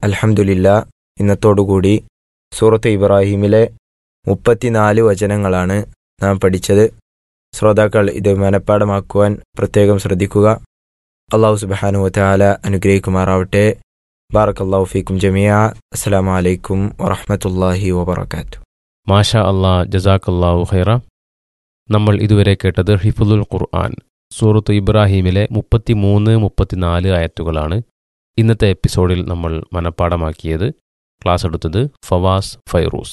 അൽഹംദുലില്ല ഇന്നത്തോടുകൂടി സൂറത്ത് ഇബ്രാഹിമിലെ മുപ്പത്തിനാല് വചനങ്ങളാണ് നാം പഠിച്ചത് ശ്രോതാക്കൾ ഇത് മനഃപ്പാടമാക്കുവാൻ പ്രത്യേകം ശ്രദ്ധിക്കുക അള്ളാഹു സുബാനു വത്താല അനുഗ്രഹിക്കുമാറാവട്ടെ ബാറക് അള്ളാഹു ഫീക്കും ജമിയ അസ്സലാമു അലൈക്കും വറഹമത്തല്ലാഹി വബർക്കാത്തു മാഷാ അള്ളാ ജസാഖല്ലാഹു ഖൈറ നമ്മൾ ഇതുവരെ കേട്ടത് ഹിഫുൽ ഖുർആൻ സൂറത്ത് ഇബ്രാഹീമിലെ മുപ്പത്തിമൂന്ന് മുപ്പത്തിനാല് ആയത്തുകളാണ് ഇന്നത്തെ എപ്പിസോഡിൽ നമ്മൾ മനഃപ്പാടമാക്കിയത് ക്ലാസ് എടുത്തത് ഫവാസ് ഫൈറൂസ്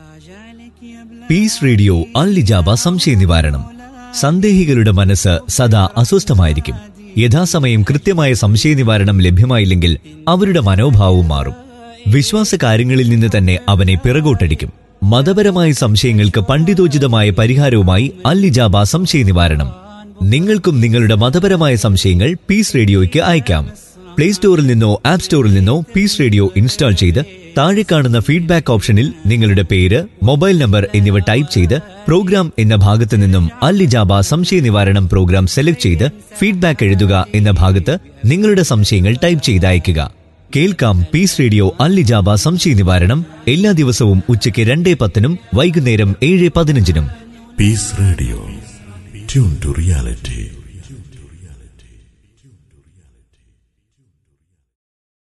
പീസ് റേഡിയോ അല്ലിജാബ സംശയ നിവാരണം സന്ദേഹികളുടെ മനസ്സ് സദാ അസ്വസ്ഥമായിരിക്കും യഥാസമയം കൃത്യമായ സംശയ നിവാരണം ലഭ്യമായില്ലെങ്കിൽ അവരുടെ മനോഭാവവും മാറും വിശ്വാസ കാര്യങ്ങളിൽ നിന്ന് തന്നെ അവനെ പിറകോട്ടടിക്കും മതപരമായ സംശയങ്ങൾക്ക് പണ്ഡിതോചിതമായ പരിഹാരവുമായി അല്ലിജാബ സംശയ നിവാരണം നിങ്ങൾക്കും നിങ്ങളുടെ മതപരമായ സംശയങ്ങൾ പീസ് റേഡിയോയ്ക്ക് അയക്കാം പ്ലേ സ്റ്റോറിൽ നിന്നോ ആപ്പ് സ്റ്റോറിൽ നിന്നോ പീസ് റേഡിയോ ഇൻസ്റ്റാൾ ചെയ്ത് താഴെ കാണുന്ന ഫീഡ്ബാക്ക് ഓപ്ഷനിൽ നിങ്ങളുടെ പേര് മൊബൈൽ നമ്പർ എന്നിവ ടൈപ്പ് ചെയ്ത് പ്രോഗ്രാം എന്ന ഭാഗത്ത് നിന്നും അല്ലിജാബ സംശയ നിവാരണം പ്രോഗ്രാം സെലക്ട് ചെയ്ത് ഫീഡ്ബാക്ക് എഴുതുക എന്ന ഭാഗത്ത് നിങ്ങളുടെ സംശയങ്ങൾ ടൈപ്പ് ചെയ്ത് അയയ്ക്കുക കേൾക്കാം പീസ് റേഡിയോ അല്ലിജാബ സംശയ നിവാരണം എല്ലാ ദിവസവും ഉച്ചയ്ക്ക് രണ്ടേ പത്തിനും വൈകുന്നേരം ഏഴ് പതിനഞ്ചിനും Peace Radio. Tune to reality.